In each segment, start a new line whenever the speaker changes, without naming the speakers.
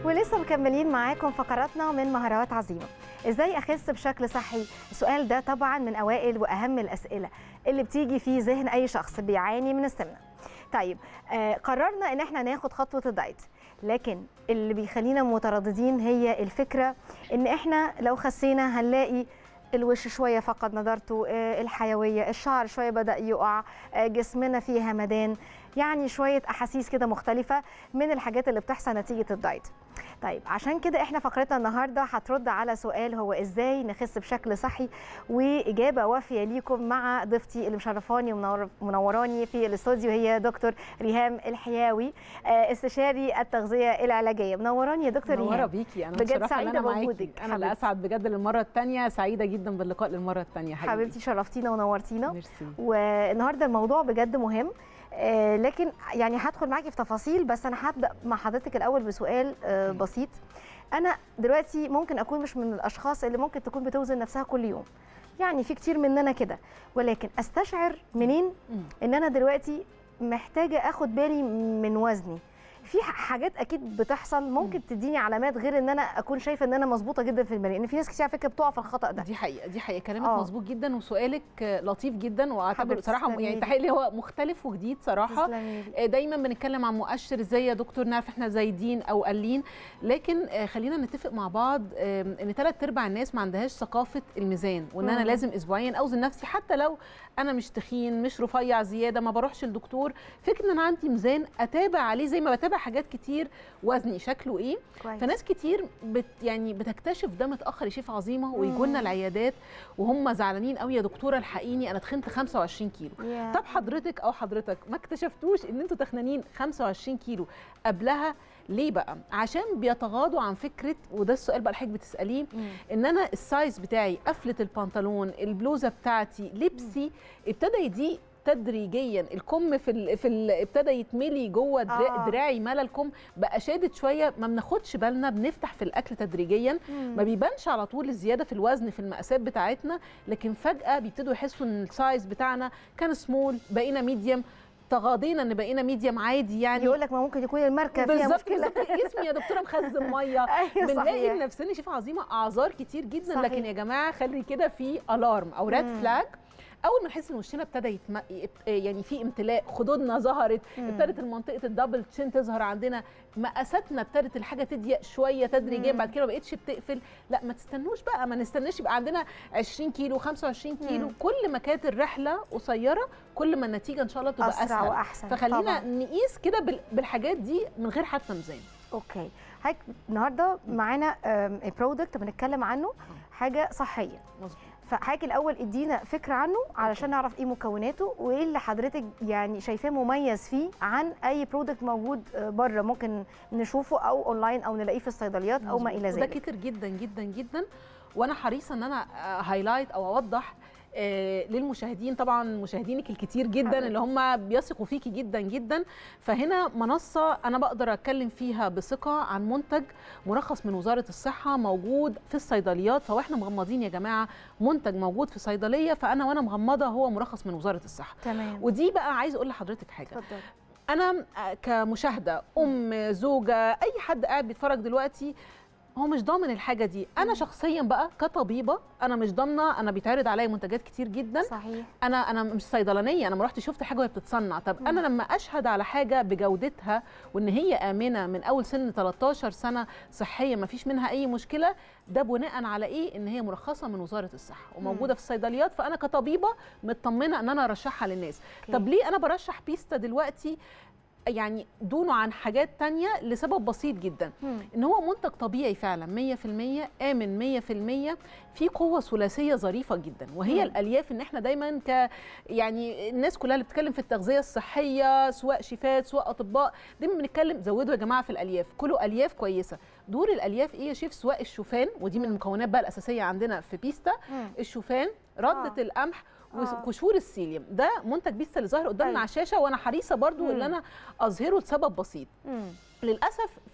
ولسه مكملين معاكم فقراتنا من مهارات عظيمه ازاي اخس بشكل صحي السؤال ده طبعا من اوائل واهم الاسئله اللي بتيجي في ذهن اي شخص بيعاني من السمنه طيب آه قررنا ان احنا ناخد خطوه الدايت لكن اللي بيخلينا مترددين هي الفكره ان احنا لو خسينا هنلاقي الوش شويه فقد نضارته آه، الحيويه الشعر شويه بدا يقع آه، جسمنا فيه همدان يعني شويه احاسيس كده مختلفه من الحاجات اللي بتحصل نتيجه الدايت طيب عشان كده احنا فقرتنا النهارده هترد على سؤال هو ازاي نخس بشكل صحي واجابه وافيه ليكم مع ضيفتي اللي مشرفاني ومنور- ومنوراني في الاستوديو هي دكتور ريهام الحياوي آه، استشاري التغذيه العلاجيه منوراني يا دكتور
منوره
ريهام
بيكي انا
بجد
متشرفه ان
سعيدة
انا معاكي
بوجودك،
انا اللي
حبيبتي.
اسعد بجد للمره الثانيه سعيده جدا باللقاء للمره الثانيه
حبيبتي شرفتينا ونورتينا
ميرسي
والنهارده الموضوع بجد مهم آه، لكن يعني هدخل معاكي في تفاصيل بس انا هبدا مع حضرتك الاول بسؤال آه،
أوكي.
بسيط انا دلوقتي ممكن اكون مش من الاشخاص اللي ممكن تكون بتوزن نفسها كل يوم يعني في كتير مننا كده ولكن استشعر منين
مم.
ان انا دلوقتي محتاجه اخد بالي من وزني في ح- حاجات اكيد بتحصل ممكن تديني علامات غير ان انا اكون شايفه ان انا مظبوطه جدا في المريء ان في ناس كتير على فكره بتقع في الخطا ده
دي حقيقه دي حقيقه كلامك
آه.
مظبوط جدا وسؤالك آه، لطيف جدا واعتبر
حبيبتي،
بصراحه
تسلمي
يعني
لي.
تحقيق هو مختلف وجديد صراحه
تسلمي لي.
آه، دايما بنتكلم عن مؤشر ازاي يا دكتور نعرف احنا زايدين او قلين لكن آه، خلينا نتفق مع بعض آم، ان ثلاث ارباع الناس ما عندهاش ثقافه الميزان وان انا
مم.
لازم اسبوعيا اوزن نفسي حتى لو انا مش تخين مش رفيع زياده ما بروحش للدكتور فكره ان انا عندي ميزان اتابع عليه زي ما بتابع حاجات كتير وزني شكله ايه
كويس
فناس كتير بت يعني بتكتشف ده متاخر يا شيف عظيمه ويجوا لنا
مم.
العيادات وهم زعلانين قوي يا دكتوره الحقيني انا تخنت 25 كيلو
يا.
طب حضرتك او حضرتك ما اكتشفتوش ان انتوا تخنانين 25 كيلو قبلها ليه بقى عشان بيتغاضوا عن فكره وده السؤال بقى اللي حضرتك بتساليه
مم.
ان انا السايز بتاعي قفله البنطلون البلوزه بتاعتي لبسي ابتدى يضيق تدريجيا الكم في ال في ال ابتدى يتملي جوه درا-
آه.
دراعي ملا الكم بقى شادد شويه ما بناخدش بالنا بنفتح في الاكل تدريجيا ما بيبانش على طول الزياده في الوزن في المقاسات بتاعتنا لكن فجاه بيبتدوا يحسوا ان السايز بتاعنا كان سمول بقينا ميديم تغاضينا ان بقينا ميديم عادي يعني
يقول لك ما ممكن يكون الماركه فيها
بالظبط
مشكله
بالظبط جسمي يا دكتوره مخزن ميه
ايوه
بنلاقي
صحيح
لنفسنا شوف عظيمه اعذار كتير جدا
صحيح.
لكن يا جماعه خلي كده في الارم او ريد
مم.
فلاج اول ما نحس ان وشنا ابتدى يتم... يب- يعني في امتلاء خدودنا ظهرت
مم.
ابتدت المنطقه الدبل تشين تظهر عندنا مقاساتنا ابتدت الحاجه تضيق شويه تدريجيا
مم.
بعد كده ما بقتش بتقفل لا ما تستنوش بقى ما نستناش يبقى عندنا 20 كيلو 25 كيلو
مم.
كل ما كانت الرحله قصيره كل ما النتيجه ان شاء الله تبقى
اسرع
اسهل
واحسن
فخلينا
طبعاً.
نقيس كده بال- بالحاجات دي من غير حتى ميزان
اوكي هيك النهارده معانا برودكت بنتكلم عنه حاجه صحيه
مظبوط
فحضرتك الاول ادينا فكره عنه علشان نعرف ايه مكوناته وايه اللي حضرتك يعني شايفاه مميز فيه عن اي برودكت موجود آه، بره ممكن نشوفه او اونلاين او نلاقيه في الصيدليات او ما الى
وده
ذلك
كتير جدا جدا جدا وانا حريصه ان انا هايلايت او اوضح آه، للمشاهدين طبعا مشاهدينك الكتير جدا
حبيبتي.
اللي هم بيثقوا فيكي جدا جدا فهنا منصه انا بقدر اتكلم فيها بثقه عن منتج مرخص من وزاره الصحه موجود في الصيدليات فاحنا مغمضين يا جماعه منتج موجود في صيدليه فانا وانا مغمضه هو مرخص من وزاره الصحه
تمام
ودي بقى عايز اقول لحضرتك حاجه
اتفضل
انا كمشاهده ام زوجه اي حد قاعد بيتفرج دلوقتي هو مش ضامن الحاجه دي انا شخصيا بقى كطبيبه انا مش ضامنه انا بيتعرض عليا منتجات كتير جدا
صحيح
انا انا مش صيدلانيه انا ما رحت شفت حاجه وهي بتتصنع طب انا لما اشهد على حاجه بجودتها وان هي امنه من اول سن 13 سنه صحيه ما فيش منها اي مشكله ده بناء على ايه ان هي مرخصه من وزاره الصحه وموجوده في الصيدليات فانا كطبيبه مطمنه ان انا ارشحها للناس
أوكي.
طب ليه انا برشح بيستا دلوقتي يعني دونه عن حاجات تانية لسبب بسيط جدا
مم.
ان هو منتج طبيعي فعلا 100% امن 100% في قوه ثلاثيه ظريفه جدا وهي
مم.
الالياف ان احنا دايما ك يعني الناس كلها اللي بتتكلم في التغذيه الصحيه سواء شيفات سواء اطباء دايما بنتكلم زودوا يا جماعه في الالياف كلوا الياف كويسه دور الالياف ايه يا شيف سواء الشوفان ودي من المكونات بقى الاساسيه عندنا في بيستا
مم.
الشوفان رده
آه.
القمح
آه.
وقشور السيليوم ده منتج بيستا اللي ظاهر قدامنا
أيوة.
على الشاشه وانا حريصه برضو
مم.
ان انا اظهره لسبب بسيط
مم.
للاسف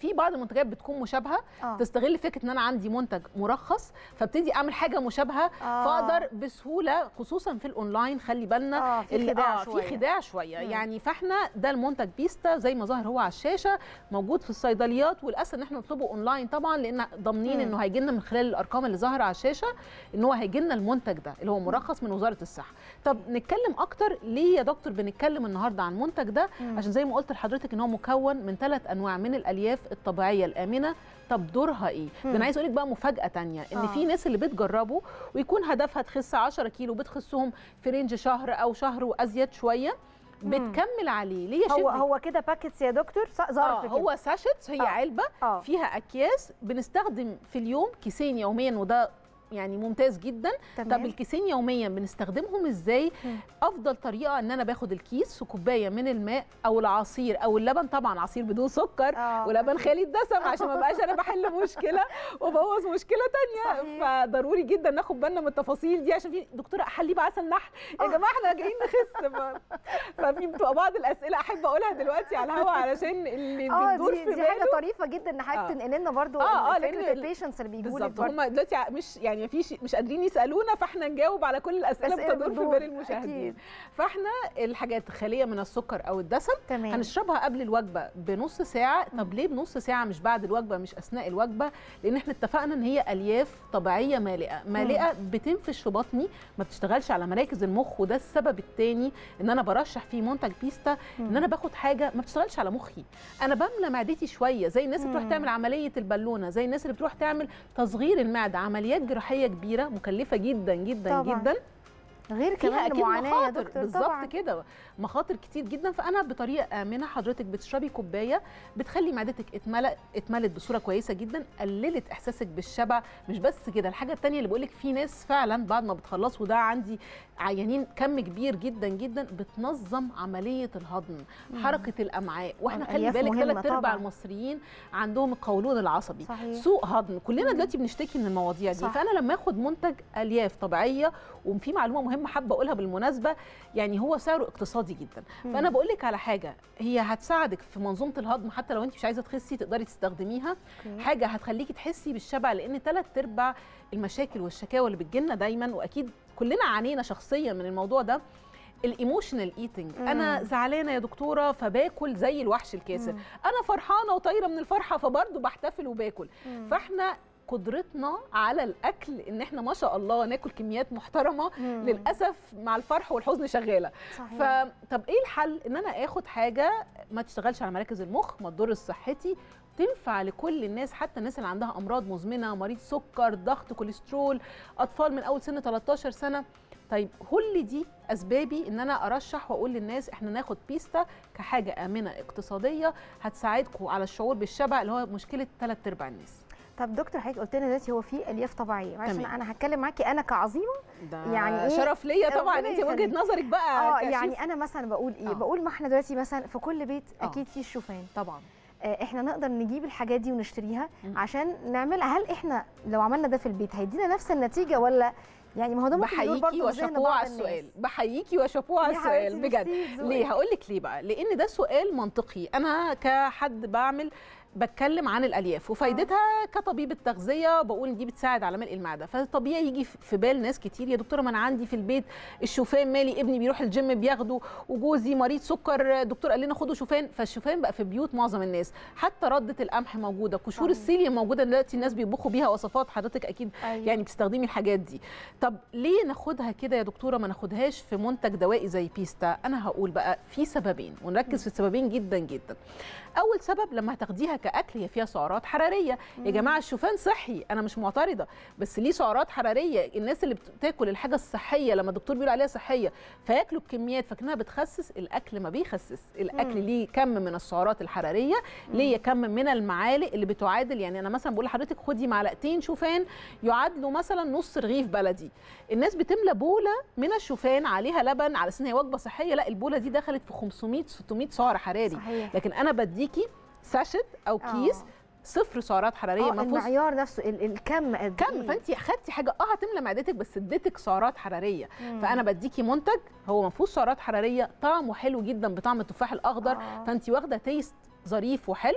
في بعض المنتجات بتكون مشابهه
آه.
تستغل فكره ان انا عندي منتج مرخص فابتدي اعمل حاجه مشابهه
آه.
فاقدر بسهوله خصوصا في الاونلاين خلي بالنا
اه في
اللي-
خداع
آه
شويه
في خداع شويه
مم.
يعني فاحنا ده المنتج بيستا زي ما ظاهر هو على الشاشه موجود في الصيدليات والاسهل ان احنا نطلبه اونلاين طبعا لان ضامنين
مم.
انه هيجي لنا من خلال الارقام اللي ظاهره على الشاشه ان هو هيجي لنا المنتج ده اللي هو مرخص من وزاره الصحه طب نتكلم اكتر ليه يا دكتور بنتكلم النهارده عن المنتج ده
مم.
عشان زي ما قلت لحضرتك ان هو مكون من ثلاث انواع من الالياف الطبيعيه الامنه طب دورها ايه؟ ده
مم.
انا عايز اقول لك بقى مفاجاه تانية ان
آه.
في ناس اللي بتجربه ويكون هدفها تخس 10 كيلو بتخسهم في رينج شهر او شهر وازيد شويه
مم.
بتكمل عليه ليه يا
هو
شيف
هو كده باكيتس يا دكتور ص- ظرف
آه
كده
هو ساشيتس هي
آه.
علبه
اه
فيها اكياس بنستخدم في اليوم كيسين يوميا وده يعني ممتاز جدا طب
تمام
الكيسين يوميا بنستخدمهم ازاي
مم.
افضل طريقه ان انا باخد الكيس وكوبايه من الماء او العصير او اللبن طبعا عصير بدون سكر
آه.
ولبن خالي الدسم عشان ما بقاش انا بحل مشكله وبوظ مشكله تانية
صحيح.
فضروري جدا ناخد بالنا من التفاصيل دي عشان في دكتوره احلي بعسل نحل يا جماعه احنا جايين نخس ف- ففي بتبقى بعض الاسئله احب اقولها دلوقتي على الهواء علشان اللي
اه
بتدور
دي
في
دي حاجه
باله
طريفه جدا ان حضرتك
آه.
تنقل لنا برضو
آه، آه،
فكره
لأن ال-
البيشنتس اللي بيجوا لك
بالظبط
برضو
هم دلوقتي ع- مش يعني مفيش مش قادرين يسالونا فاحنا نجاوب على كل الاسئله
أسئلة
بتدور في
بتدور،
بال المشاهدين
أكيد.
فاحنا الحاجات خاليه من السكر او الدسم
تمام
هنشربها قبل الوجبه بنص ساعه طب ليه بنص ساعه مش بعد الوجبه مش اثناء الوجبه لان احنا اتفقنا ان هي الياف طبيعيه مالئه مالئه بتنفش في بطني ما بتشتغلش على مراكز المخ وده السبب الثاني ان انا برشح فيه منتج بيستا ان انا باخد حاجه ما بتشتغلش على مخي انا بملى معدتي شويه زي الناس اللي بتروح
مم.
تعمل عمليه البالونه زي الناس اللي بتروح تعمل تصغير المعده عمليات جراحيه كبيره مكلفه جدا جدا
طبعاً.
جدا
غير
فيها
كمان
اكيد
معاناه يا
مخاطر
دكتور
بالظبط
طبعا
كده مخاطر كتير جدا فانا بطريقه امنه حضرتك بتشربي كوبايه بتخلي معدتك اتملأ اتملت بصوره كويسه جدا قللت احساسك بالشبع مش بس كده الحاجه الثانيه اللي بقولك في ناس فعلا بعد ما بتخلص وده عندي عيانين كم كبير جدا جدا بتنظم عمليه الهضم حركه الامعاء واحنا خلي
الألياف
بالك
مهمة
ثلاث ارباع
طبعاً.
المصريين عندهم القولون العصبي
صحيح
سوء هضم كلنا
مم.
دلوقتي بنشتكي من المواضيع دي
صح.
فانا لما اخد منتج الياف طبيعيه وفي معلومه مهمه حابه اقولها بالمناسبه يعني هو سعره اقتصادي جدا
مم.
فانا بقول لك على حاجه هي هتساعدك في منظومه الهضم حتى لو انت مش عايزه تخسي تقدري تستخدميها
أوكي.
حاجه هتخليكي تحسي بالشبع لان ثلاث ارباع المشاكل والشكاوى اللي بتجيلنا دايما واكيد كلنا عانينا شخصيا من الموضوع ده الايموشنال ايتنج انا
مم.
زعلانه يا دكتوره فباكل زي الوحش الكاسر
مم.
انا فرحانه وطايره من الفرحه فبرضه بحتفل وباكل
مم.
فاحنا قدرتنا على الاكل ان احنا ما شاء الله ناكل كميات محترمه
مم.
للاسف مع الفرح والحزن شغاله
صحيح
فطب ايه الحل ان انا اخد حاجه ما تشتغلش على مراكز المخ ما تضرش صحتي تنفع لكل الناس حتى الناس اللي عندها امراض مزمنه مريض سكر ضغط كوليسترول اطفال من اول سن 13 سنه طيب كل دي اسبابي ان انا ارشح واقول للناس احنا ناخد بيستا كحاجه امنه اقتصاديه هتساعدكم على الشعور بالشبع اللي هو مشكله ثلاث ارباع الناس
طب دكتور حضرتك قلت لنا دلوقتي هو في الياف طبيعيه عشان
تمام.
انا هتكلم معاكي انا كعظيمه
ده
يعني إيه؟
شرف ليا طبعا
ربنا
انت
يخليك.
وجهه نظرك بقى
اه
كشيف.
يعني انا مثلا بقول ايه
آه.
بقول ما احنا دلوقتي مثلا في كل بيت
آه.
اكيد في الشوفان
طبعا
آه، احنا نقدر نجيب الحاجات دي ونشتريها
مم.
عشان نعملها هل احنا لو عملنا ده في البيت هيدينا نفس النتيجه ولا يعني ما هو ده ممكن يدور
بحييكي
برضه في ذهن
وشابوه
بعض
على
الناس.
السؤال بحييكي وشابوه على
يا حبيبتي
السؤال بجد
ميرسي لذوقك.
ليه هقول لك ليه بقى لان ده سؤال منطقي انا كحد بعمل بتكلم عن الالياف وفايدتها كطبيبه تغذيه بقول ان دي بتساعد على ملء المعده فطبيعي يجي في بال ناس كتير يا دكتوره ما انا عندي في البيت الشوفان مالي ابني بيروح الجيم بياخده وجوزي مريض سكر دكتور قال لنا خدوا شوفان فالشوفان بقى في بيوت معظم الناس حتى رده القمح موجوده قشور
صحيح.
السيليوم موجوده دلوقتي الناس بيطبخوا بيها وصفات حضرتك اكيد
أيوة.
يعني بتستخدمي الحاجات دي طب ليه ناخدها كده يا دكتوره ما ناخدهاش في منتج دوائي زي بيستا انا هقول بقى في سببين ونركز في السببين جدا جدا اول سبب لما هتاخديها كاكل هي فيها سعرات حراريه يا جماعه الشوفان صحي انا مش معترضه بس ليه سعرات حراريه الناس اللي بتاكل الحاجه الصحيه لما الدكتور بيقول عليها صحيه فياكلوا بكميات فاكرينها بتخسس الاكل ما بيخسس الاكل
مم.
ليه كم من السعرات الحراريه ليه كم من المعالق اللي بتعادل يعني انا مثلا بقول لحضرتك خدي معلقتين شوفان يعادلوا مثلا نص رغيف بلدي الناس بتملى بوله من الشوفان عليها لبن على اساس ان هي وجبه صحيه لا البوله دي دخلت في 500 600 سعر حراري
صحيح
لكن انا بديكي ساشت او كيس
آه.
صفر سعرات حراريه
اه
ما فيهوش
المعيار نفسه ال- الكم قد
كم
إيه؟
فانت خدتي حاجه اه هتملى معدتك بس اديتك سعرات حراريه
مم.
فانا بديكي منتج هو ما فيهوش سعرات حراريه طعمه حلو جدا بطعم التفاح الاخضر
آه.
فانت واخده تيست ظريف وحلو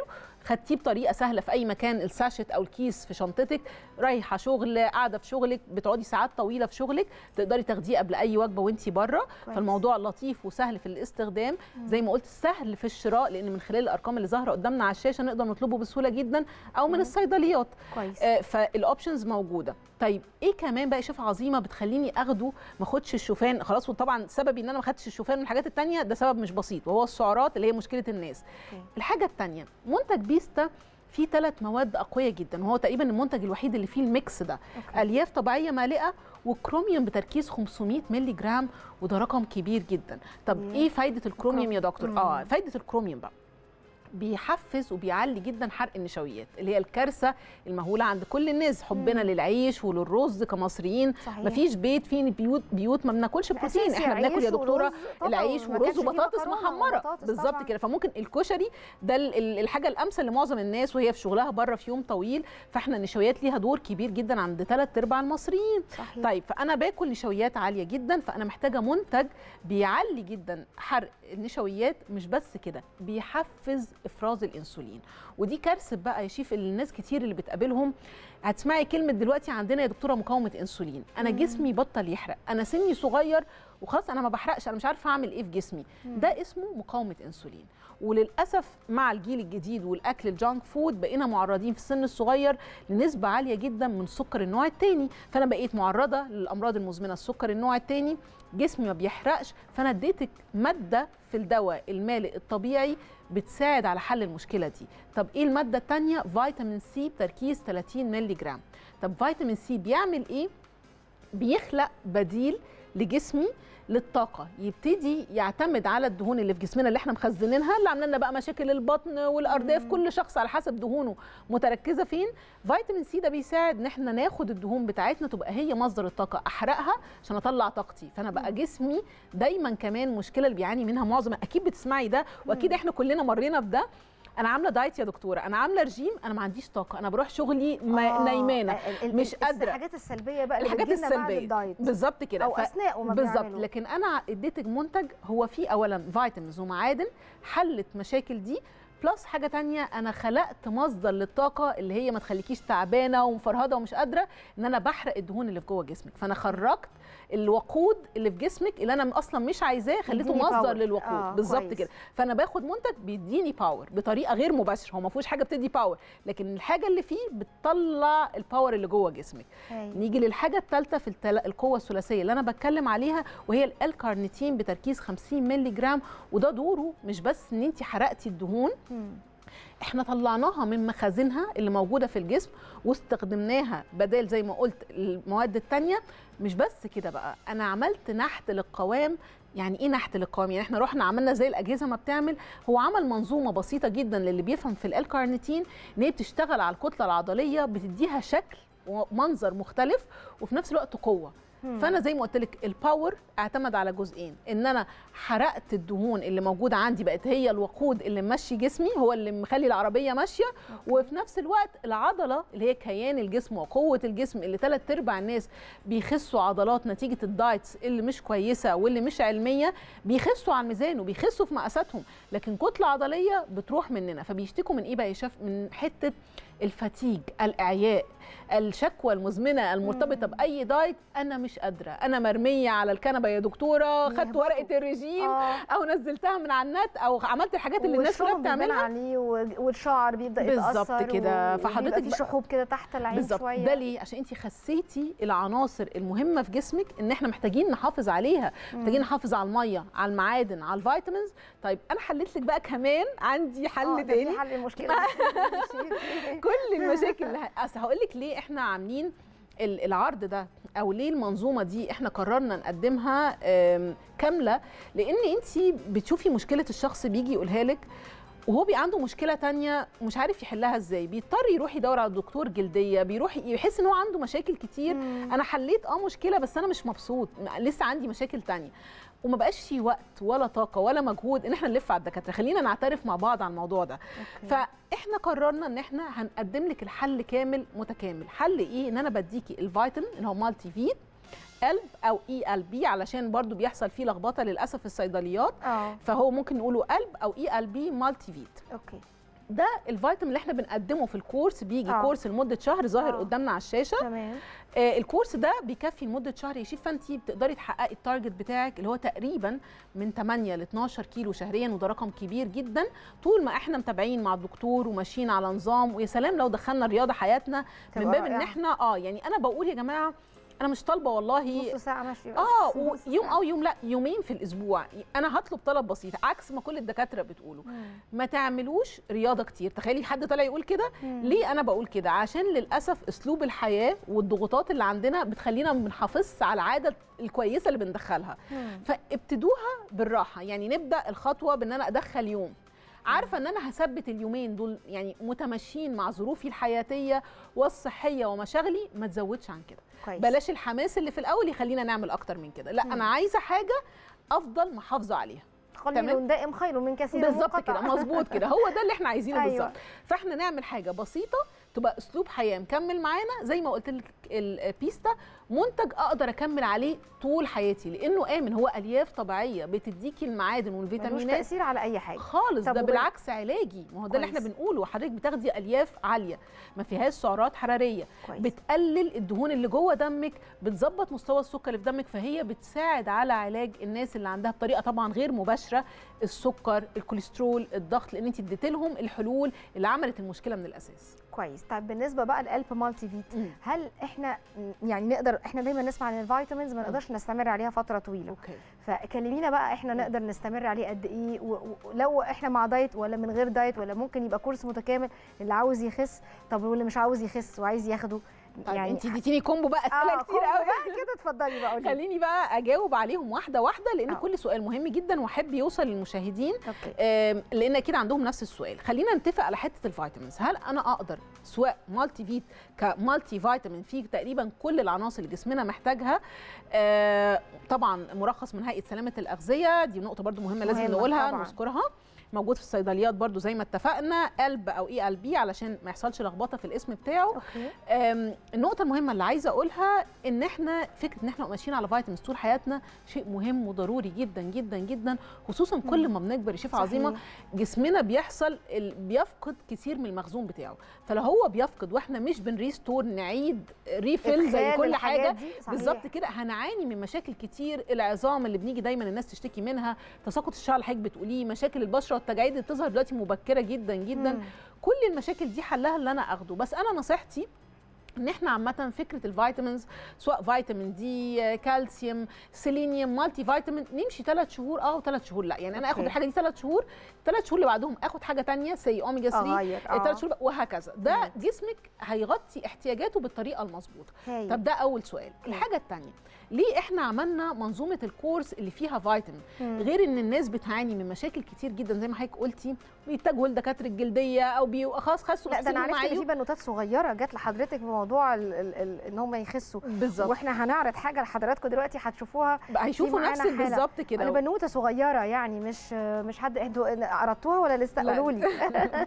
خدتيه بطريقه سهله في اي مكان الساشت او الكيس في شنطتك رايحه شغل قاعده في شغلك بتقعدي ساعات طويله في شغلك تقدري تاخديه قبل اي وجبه وانت بره فالموضوع لطيف وسهل في الاستخدام زي ما قلت سهل في الشراء لان من خلال الارقام اللي ظاهره قدامنا على الشاشه نقدر نطلبه بسهوله جدا او من الصيدليات
كويس
آه، فالاوبشنز موجوده طيب ايه كمان بقى شاف عظيمه بتخليني اخده ما اخدش الشوفان خلاص وطبعا سببي ان انا ما خدتش الشوفان والحاجات التانية ده سبب مش بسيط وهو السعرات اللي هي مشكله الناس
أوكي.
الحاجه التانية منتج بيستا فيه ثلاث مواد اقويه جدا وهو تقريبا المنتج الوحيد اللي فيه الميكس ده
أوكي.
الياف طبيعيه مالئه وكروميوم بتركيز 500 مللي جرام وده رقم كبير جدا طب
مم.
ايه فايده الكروميوم يا دكتور
مم.
اه فايده الكروميوم بقى بيحفز وبيعلي جدا حرق النشويات اللي هي الكارثه المهوله عند كل الناس حبنا
مم.
للعيش وللرز كمصريين
صحيح
مفيش بيت فيه بيوت بيوت ما بناكلش بروتين
أساسي
احنا بناكل يا
عيش
دكتوره
ورز طبعاً،
العيش
ما
ورز
كانش فيه
وبطاطس
مكرونة
محمره
وبطاطس
بالظبط
طبعاً.
كده فممكن الكشري ده ال- ال- الحاجه الامثل لمعظم الناس وهي في شغلها بره في يوم طويل فاحنا النشويات ليها دور كبير جدا عند ثلاث ارباع المصريين
صحيح
طيب فانا باكل نشويات عاليه جدا فانا محتاجه منتج بيعلي جدا حرق النشويات مش بس كده بيحفز افراز الانسولين ودي كارثه بقى يا شيف اللي الناس كتير اللي بتقابلهم هتسمعي كلمه دلوقتي عندنا يا دكتوره مقاومه انسولين انا
مم.
جسمي بطل يحرق انا سني صغير وخلاص انا ما بحرقش انا مش عارفه اعمل ايه في جسمي
مم.
ده اسمه مقاومه انسولين وللاسف مع الجيل الجديد والاكل الجانك فود بقينا معرضين في السن الصغير لنسبه عاليه جدا من سكر النوع الثاني فانا بقيت معرضه للامراض المزمنه السكر النوع الثاني جسمي ما بيحرقش فانا اديتك ماده في الدواء المالئ الطبيعي بتساعد على حل المشكله دي طب ايه الماده الثانيه فيتامين سي بتركيز 30 مللي جرام طب فيتامين سي بيعمل ايه بيخلق بديل لجسمي للطاقه يبتدي يعتمد على الدهون اللي في جسمنا اللي احنا مخزنينها اللي عامله لنا بقى مشاكل البطن والارداف
مم.
كل شخص على حسب دهونه متركزه فين فيتامين سي ده بيساعد ان احنا ناخد الدهون بتاعتنا تبقى هي مصدر الطاقه احرقها عشان اطلع طاقتي فانا بقى
مم.
جسمي دايما كمان مشكله اللي بيعاني منها معظم اكيد بتسمعي ده واكيد
مم.
احنا كلنا مرينا بده انا عامله دايت يا دكتوره انا عامله رجيم انا ما عنديش طاقه انا بروح شغلي ما
آه،
نايمانه
ال- ال-
مش
ال-
قادرة.
الحاجات السلبيه بقى اللي
الحاجات
بتجيلنا بعد
السلبيه
الدايت
بالظبط كده
او
ف-
اثناء وما
بالظبط
بنعمله.
لكن انا اديتك منتج هو فيه اولا فيتامينز ومعادن حلت مشاكل دي بلس حاجه تانية انا خلقت مصدر للطاقه اللي هي ما تخليكيش تعبانه ومفرهده ومش قادره ان انا بحرق الدهون اللي في جوه جسمك فانا خرجت الوقود اللي في جسمك اللي انا اصلا مش عايزاه خليته
يديني
مصدر
power.
للوقود
آه،
بالظبط
كويس.
كده فانا باخد منتج بيديني باور بطريقه غير مباشره هو ما فيهوش حاجه بتدي باور لكن الحاجه اللي فيه بتطلع الباور اللي جوه جسمك
هاي.
نيجي للحاجه الثالثه في التل... القوه الثلاثيه اللي انا بتكلم عليها وهي الكارنيتين بتركيز 50 مللي جرام وده دوره مش بس ان انت حرقتي الدهون
مم.
احنا طلعناها من مخازنها اللي موجوده في الجسم واستخدمناها بدل زي ما قلت المواد التانية مش بس كده بقى انا عملت نحت للقوام يعني ايه نحت للقوام يعني احنا رحنا عملنا زي الاجهزه ما بتعمل هو عمل منظومه بسيطه جدا للي بيفهم في الالكارنيتين ان هي بتشتغل على الكتله العضليه بتديها شكل ومنظر مختلف وفي نفس الوقت قوه
مم.
فانا زي ما قلت لك الباور اعتمد على جزئين ان انا حرقت الدهون اللي موجوده عندي بقت هي الوقود اللي ماشي جسمي هو اللي مخلي العربيه ماشيه وفي نفس الوقت العضله اللي هي كيان الجسم وقوه الجسم اللي ثلاث ارباع الناس بيخسوا عضلات نتيجه الدايتس اللي مش كويسه واللي مش علميه بيخسوا على الميزان وبيخسوا في مقاساتهم لكن كتله عضليه بتروح مننا فبيشتكوا من ايه بقى يا شيف من حته الفتيج الاعياء الشكوى المزمنه المرتبطه
مم.
باي دايت انا مش قادره انا مرميه على الكنبه يا دكتوره خدت
يهبطوا.
ورقه الرجيم
آه.
او نزلتها من على النت او عملت الحاجات اللي الناس كلها
والشعر بيبان
بتعملها
عليه و- والشعر بيبدا
بالظبط
يتاثر
كده.
و-
فحضرتك
وبيبقى في
بقى-
شحوب كده تحت العين
بالظبط
شويه
ده ليه عشان انت خسيتي العناصر المهمه في جسمك ان احنا محتاجين نحافظ عليها محتاجين نحافظ على الميه على المعادن على الفيتامينز طيب انا حليت لك بقى كمان عندي
آه،
حل
ده
تاني
في حل المشكله دي.
كل المشاكل اللي ه- اصل هقول لك ليه احنا عاملين ال- العرض ده او ليه المنظومه دي احنا قررنا نقدمها آم، كامله لان انت بتشوفي مشكله الشخص بيجي يقولها لك وهو بي عنده مشكله تانية مش عارف يحلها ازاي بيضطر يروح يدور على دكتور جلديه بيروح يحس ان هو عنده مشاكل كتير
مم.
انا حليت اه مشكله بس انا مش مبسوط لسه عندي مشاكل تانية وما بقاش في وقت ولا طاقه ولا مجهود ان احنا نلف على الدكاتره خلينا نعترف مع بعض على الموضوع ده
أوكي.
فاحنا قررنا ان احنا هنقدم لك الحل كامل متكامل حل ايه ان انا بديكي الفيتامين اللي هو مالتي فيت قلب او اي ال بي علشان برضو بيحصل فيه لخبطه للاسف في الصيدليات
اه
فهو ممكن نقوله قلب او اي ال بي مالتي فيت
اوكي
ده الفيتامين اللي احنا بنقدمه في الكورس بيجي
آه.
آه. كورس لمده شهر ظاهر
آه.
آه. قدامنا على الشاشه
تمام
آه الكورس ده بيكفي لمده شهر يا شيف فانت بتقدري تحققي التارجت بتاعك اللي هو تقريبا من 8 ل 12 كيلو شهريا وده رقم كبير جدا طول ما احنا متابعين مع الدكتور وماشيين على نظام ويا سلام لو دخلنا الرياضه حياتنا من
تبقى
باب ان
رائعة.
احنا اه يعني انا بقول يا جماعه انا مش طالبه والله
نص ساعه ماشي بس.
اه
نص
ويوم
ساعة.
او يوم لا يومين في الاسبوع انا هطلب طلب بسيط عكس ما كل الدكاتره بتقولوا
مم.
ما تعملوش رياضه كتير تخيلي حد طالع يقول كده
مم.
ليه انا بقول كده عشان للاسف اسلوب الحياه والضغوطات اللي عندنا بتخلينا ما بنحافظش على العاده الكويسه اللي بندخلها
مم.
فابتدوها بالراحه يعني نبدا الخطوه بان انا ادخل يوم عارفه ان انا هثبت اليومين دول يعني متماشيين مع ظروفي الحياتيه والصحيه ومشاغلي ما تزودش عن كده
كويس
بلاش الحماس اللي في الاول يخلينا نعمل اكتر من كده لا
مم.
انا عايزه حاجه افضل محافظه عليها
قليل
تمام.
دائم خير من كثير
بالظبط
منقطع.
كده مظبوط كده هو ده اللي احنا عايزينه
أيوة.
بالظبط فاحنا نعمل حاجه بسيطه تبقى اسلوب حياه مكمل معانا زي ما قلت لك البيستا منتج اقدر اكمل عليه طول حياتي لانه امن هو الياف طبيعيه بتديكي المعادن
ملوش
والفيتامينات
تاثير على اي حاجه
خالص
طب
ده
وبال-
بالعكس علاجي ما هو ده اللي احنا
كويس.
بنقوله حضرتك بتاخدي الياف عاليه ما فيهاش سعرات حراريه
كويس
بتقلل الدهون اللي جوه دمك بتظبط مستوى السكر اللي في دمك فهي بتساعد على علاج الناس اللي عندها بطريقه طبعا غير مباشره السكر الكوليسترول الضغط لان انت اديت لهم الحلول اللي عملت المشكله من الاساس
كويس طيب بالنسبه بقى للقلب مالتي فيت
مم.
هل احنا م- يعني نقدر احنا دايما نسمع عن الفيتامينز ما نقدرش نستمر عليها فتره طويله
اوكي
فكلمينا بقى احنا نقدر نستمر عليه قد ايه و- و- ولو احنا مع دايت ولا من غير دايت ولا ممكن يبقى كورس متكامل اللي عاوز يخس طب واللي مش عاوز يخس وعايز ياخده
طيب يعني انت اديتيني كومبو بقى اسئله
اه
كتير
كومبو
قوي
بقى كده اتفضلي بقى قولي
خليني بقى اجاوب عليهم واحده واحده لان
آه.
كل سؤال مهم جدا واحب يوصل للمشاهدين
اوكي
آم، لان اكيد عندهم نفس السؤال خلينا نتفق على حته الفيتامينز هل انا اقدر سواء مالتي فيت كمالتي فيتامين فيه تقريبا كل العناصر اللي جسمنا محتاجها آه، طبعا مرخص من هيئه سلامه الاغذيه دي نقطه برضو مهمه لازم
مهمة
نقولها
طبعاً.
نذكرها موجود في الصيدليات برضو زي ما اتفقنا قلب او اي ال بي علشان ما يحصلش لخبطه في الاسم بتاعه
اوكي
أم، النقطة المهمة اللي عايزة أقولها إن إحنا فكرة إن إحنا ماشيين على فيتامينز طول حياتنا شيء مهم وضروري جدا جدا جدا خصوصا كل ما بنكبر يا شيف عظيمة
صحيح.
جسمنا بيحصل ال- بيفقد كثير من المخزون بتاعه فلو هو بيفقد واحنا مش بنريستور نعيد ريفيل زي
إدخال
كل
الحاجات
حاجة
دي، صحيح.
بالظبط كده هنعاني من مشاكل كتير العظام اللي بنيجي دايما الناس تشتكي منها تساقط الشعر اللي حضرتك بتقوليه مشاكل البشره والتجاعيد اللي بتظهر دلوقتي مبكره جدا جدا
مم.
كل المشاكل دي حلها اللي انا اخده بس انا نصيحتي ان احنا عامه فكره الفيتامينز سواء فيتامين دي كالسيوم سيلينيوم مالتي فيتامين نمشي ثلاث شهور اه وثلاث شهور لا يعني انا اخد
أوكي.
الحاجه دي ثلاث شهور ثلاث شهور اللي بعدهم اخد حاجه تانية زي اوميجا 3
اغير اه
ثلاث شهور وهكذا ده
مم.
جسمك هيغطي احتياجاته بالطريقه المظبوطه
هايل.
طب ده اول سؤال الحاجه الثانيه ليه احنا عملنا منظومه الكورس اللي فيها فيتامين
مم.
غير ان الناس بتعاني من مشاكل كتير جدا زي ما حضرتك قلتي بيتجهوا لدكاتره الجلديه او بي خلاص خسوا
لا ده انا
أحسن
عرفت ان
معايير.
في بنوتات صغيره جت لحضرتك بموضوع ال ال ال ان هم يخسوا
بالظبط
واحنا هنعرض حاجه لحضراتكم دلوقتي هتشوفوها
بقى هيشوفوا
معانا
نفس
حالة.
بالظبط
انا
كده
بنوته صغيره يعني مش مش حد انتوا عرضتوها ولا لسه
لا.
قولوا لي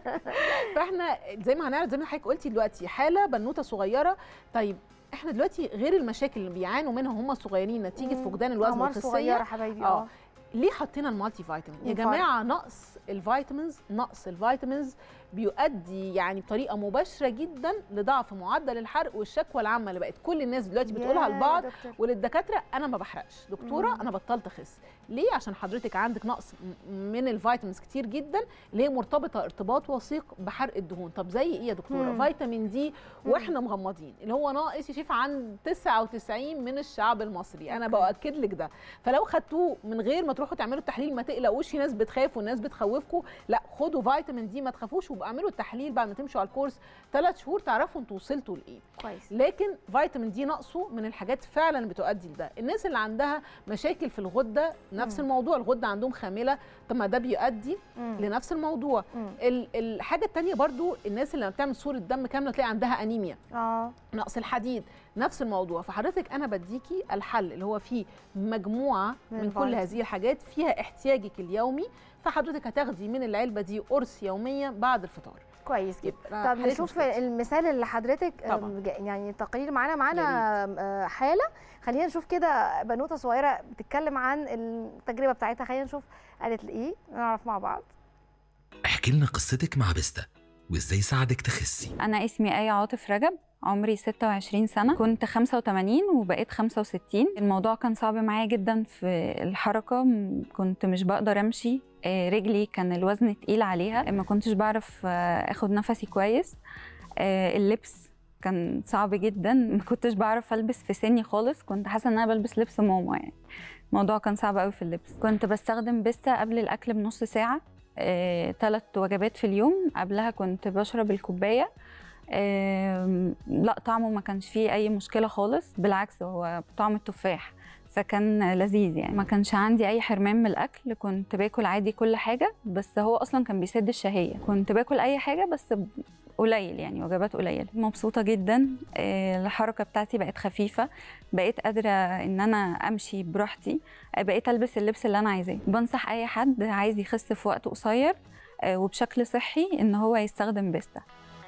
فاحنا زي ما هنعرض زي ما حضرتك قلتي دلوقتي حاله بنوته صغيره طيب احنا دلوقتي غير المشاكل اللي بيعانوا منها هم صغيرين نتيجه
مم.
فقدان الوزن
أعمار صغيره
والخسيه
حبايبي
اه
اه
ليه حطينا المالتي فيتامين يا
الفيتامين.
جماعه نقص الفيتامينز نقص الفيتامينز بيؤدي يعني بطريقه مباشره جدا لضعف معدل الحرق والشكوى العامه اللي بقت كل الناس دلوقتي بتقولها
يا
لبعض
دكتور.
وللدكاتره انا ما بحرقش دكتوره
مم.
انا بطلت اخس ليه عشان حضرتك عندك نقص م- من الفيتامينز كتير جدا اللي هي مرتبطه ارتباط وثيق بحرق الدهون طب زي ايه يا دكتوره
مم.
فيتامين دي واحنا مغمضين اللي هو ناقص يشوف عند 99 من الشعب المصري انا
أوكي.
باكد لك ده فلو خدتوه من غير ما تروحوا تعملوا التحليل ما تقلقوش في ناس بتخاف وناس بتخوفكم لا خدوا فيتامين دي ما تخافوش وابقوا اعملوا التحليل بعد ما تمشوا على الكورس ثلاث شهور تعرفوا انتوا وصلتوا لايه
كويس
لكن فيتامين دي نقصه من الحاجات فعلا اللي بتؤدي لده الناس اللي عندها مشاكل في الغده نفس
مم.
الموضوع الغده عندهم خامله طب ما ده بيؤدي
مم.
لنفس الموضوع
مم.
ال- الحاجه الثانيه برضو الناس اللي لما بتعمل صوره دم كامله تلاقي عندها انيميا
اه
نقص الحديد نفس الموضوع فحضرتك انا بديكي الحل اللي هو فيه مجموعه
من
من, كل
الفيتامين.
هذه الحاجات فيها احتياجك اليومي فحضرتك هتاخدي من العلبه دي قرص يوميا بعد الفطار
كويس جدا
يبقى
طب
حلت
نشوف
مشكلتي.
المثال اللي حضرتك
طبعاً.
آم، جا- يعني التقرير معانا معانا آه، حاله خلينا نشوف كده بنوته صغيره بتتكلم عن التجربه بتاعتها خلينا نشوف قالت ايه نعرف مع بعض
احكي لنا قصتك مع بيستا وازاي ساعدك تخسي
أنا اسمي آية عاطف رجب عمري 26 سنة كنت 85 وبقيت 65 الموضوع كان صعب معايا جدا في الحركة م- كنت مش بقدر أمشي آه، رجلي كان الوزن تقيل عليها ما كنتش بعرف آه، أخد نفسي كويس آه، اللبس كان صعب جدا ما كنتش بعرف ألبس في سني خالص كنت حاسة إن أنا بلبس لبس ماما يعني الموضوع كان صعب قوي في اللبس كنت بستخدم بيستا قبل الأكل بنص ساعة ثلاث وجبات في اليوم قبلها كنت بشرب الكوباية آم، لا طعمه ما كانش فيه اي مشكله خالص بالعكس هو طعم التفاح فكان لذيذ يعني ما كانش عندي اي حرمان من الاكل كنت باكل عادي كل حاجه بس هو اصلا كان بيسد الشهيه كنت باكل اي حاجه بس ب- قليل يعني وجبات قليله مبسوطه جدا آه، الحركه بتاعتي بقت خفيفه بقيت قادره ان انا امشي براحتي آه، بقيت البس اللبس اللي انا عايزاه بنصح اي حد عايز يخس في وقت قصير آه، وبشكل صحي ان هو يستخدم بيستا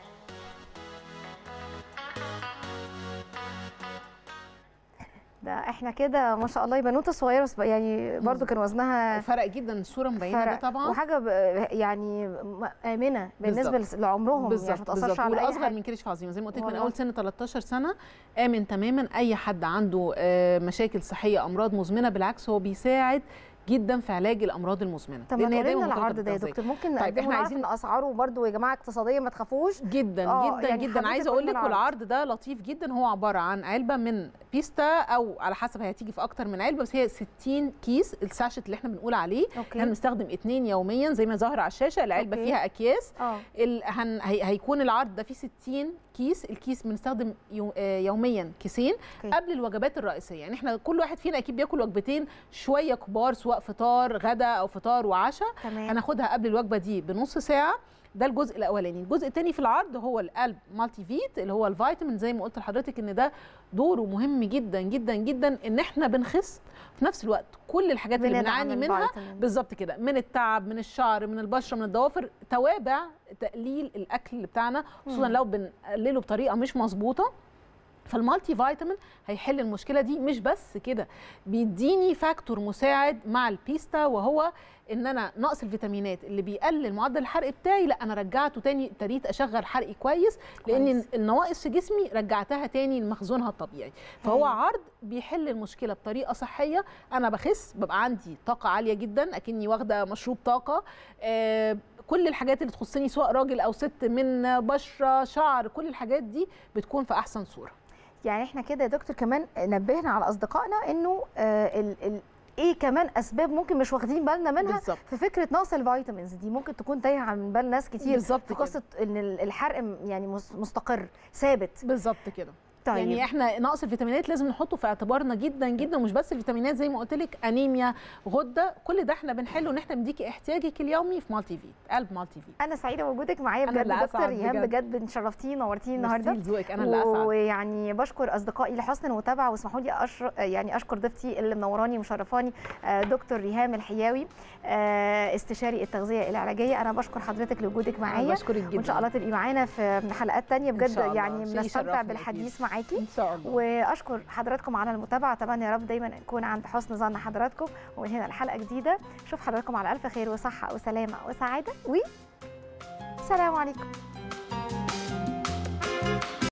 ده احنا كده ما شاء الله يبقى نوته صغيره بس يعني برضو كان وزنها
فرق جدا الصوره مبينه ده
فرق.
طبعا
وحاجه ب- يعني م- امنه بالنسبه
بالظبط.
لعمرهم يعني
بالظبط
ما تاثرش
بالظبط
على اي
والاصغر
حاجه
من كرش عظيمه زي ما قلت لك من
والله.
اول سن 13 سنه امن تماما اي حد عنده آه، مشاكل صحيه امراض مزمنه بالعكس هو بيساعد جدا في علاج الامراض المزمنه
طب ما
لأن هي
تقولي لنا
دايماً مرتبطة
العرض ده يا
بالتغذية.
دكتور ممكن
طيب،
نقدمه
إحنا
نعرف
عايزين-
ان اسعاره برضو يا جماعه اقتصاديه ما تخافوش
جدا
آه،
جدا
يعني
جدا
حضرتك
عايزه
قولي
اقول لك
العرض.
والعرض ده لطيف جدا هو عباره عن علبه من بيستا او على حسب هي هتيجي في اكتر من علبه بس هي 60 كيس الساشت اللي احنا بنقول عليه احنا
اوكي
بنستخدم اتنين يوميا زي ما ظاهر على الشاشه العلبه
أوكي.
فيها اكياس
اه
ال... هن... هي... هيكون العرض ده فيه 60 كيس الكيس بنستخدم يو... آه، يوميا كيسين
أوكي.
قبل الوجبات الرئيسيه يعني احنا كل واحد فينا اكيد بياكل وجبتين شويه كبار سواء فطار غدا او فطار وعشاء
تمام
هناخدها قبل الوجبه دي بنص ساعه ده الجزء الاولاني الجزء الثاني في العرض هو القلب مالتي فيت اللي هو الفيتامين زي ما قلت لحضرتك ان ده دوره مهم جدا جدا جدا ان احنا بنخس في نفس الوقت كل الحاجات اللي
بندعم
بنعاني منها
الفيتامين.
بالظبط كده من التعب من الشعر من البشره من الضوافر توابع تقليل الاكل خصوصا
مم.
لو بنقلله بطريقه مش مظبوطه فالمالتي فيتامين هيحل المشكله دي مش بس كده بيديني فاكتور مساعد مع البيستا وهو ان انا نقص الفيتامينات اللي بيقلل معدل الحرق بتاعي لا انا رجعته تاني ابتديت اشغل حرقي كويس لان
كويس.
النواقص في جسمي رجعتها تاني لمخزونها الطبيعي فهو
هايل.
عرض بيحل المشكله بطريقه صحيه انا بخس ببقى عندي طاقه عاليه جدا اكني واخده مشروب طاقه آه كل الحاجات اللي تخصني سواء راجل او ست من بشره شعر كل الحاجات دي بتكون في احسن صوره
يعني احنا كده يا دكتور كمان نبهنا على اصدقائنا انه آه ال ال ايه كمان اسباب ممكن مش واخدين بالنا منها
بالظبط
في فكره نقص الفيتامينز دي ممكن تكون تايهه عن بال ناس كتير
بالظبط
في
كده.
قصه ان ال- الحرق م- يعني مس- مستقر ثابت
بالظبط كده
طيب
يعني احنا نقص الفيتامينات لازم نحطه في اعتبارنا جدا جدا ومش بس الفيتامينات زي ما قلت لك انيميا غده كل ده احنا بنحله ان احنا بنديكي احتياجك اليومي في مالتي فيت قلب مالتي فيت
انا سعيده بوجودك معايا
أنا
بجد
اللي
دكتور
أسعد
ايهام
بجد.
بجد شرفتيني نورتيني النهارده
ميرسي لذوقك انا اللي اسعد
ويعني بشكر اصدقائي لحسن المتابعه واسمحوا لي أشر... يعني اشكر ضيفتي اللي منوراني ومشرفاني آه، دكتور ريهام الحياوي آه، استشاري التغذيه العلاجيه انا بشكر حضرتك لوجودك
أنا
معايا
بشكرك جدا
وان شاء الله تبقي معانا في حلقات تانية
إن
بجد
شاء الله.
يعني
شيء
بنستمتع
يشرفني
بالحديث معاكي
ان شاء الله
واشكر حضراتكم على المتابعه اتمنى يا رب دايما نكون عند حسن ظن حضراتكم ومن هنا الحلقه جديده اشوف حضراتكم على الف خير وصحه وسلامه وسعاده و سلام عليكم